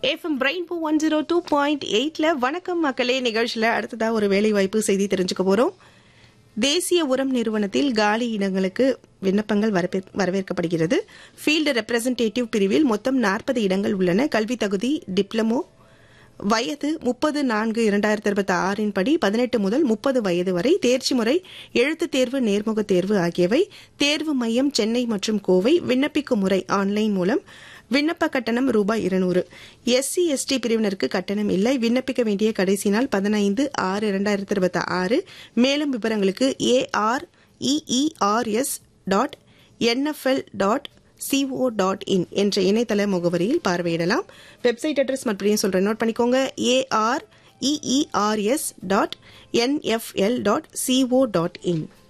FM Rainbow one zero two point எயிட்ல வணக்கம் மக்களே நிகழ்ச்சியில் அடுத்ததா ஒரு வேலைவாய்ப்பு செய்தி தெரிஞ்சுக்க போறோம் தேசிய உரம் நிறுவனத்தில் காலி இடங்களுக்கு விண்ணப்பங்கள் வரவே- வரவேற்கப்படுகிறது ஃபீல்டு ரெப்ரசன்டேட்டிவ் பிரிவில் மொத்தம் நாற்பது இடங்கள் உள்ளன கல்வி தகுதி டிப்ளமோ வயது முப்பது நான்கு இரண்டாயிரத்தி இருபத்தி ஆறின் படி பதினெட்டு முதல் முப்பது வயது வரை தேர்ச்சி முறை எழுத்துத் தேர்வு நேர்முகத் தேர்வு ஆகியவை தேர்வு மையம் சென்னை மற்றும் கோவை விண்ணப்பிக்கும் முறை ஆன்லைன் மூலம் விண்ணப்ப கட்டணம் ரூபாய் இருநூறு எஸ்சி எஸ்டி பிரிவினருக்கு கட்டணம் இல்லை விண்ணப்பிக்க வேண்டிய கடைசி நாள் பதினைந்து ஆறு இரண்டாயிரத்தி இருபத்தி ஆறு மேலும் விவரங்களுக்கு AR EERS dot NFL dot CO dot in என்ற இணையதள முகவரியில் பார்வையிடலாம் வெப்சைட் அட்ரஸ் மறுபடியும் சொல்றேன் நோட் பண்ணிக்கோங்க AR EERS dot NFL dot CO dot இன்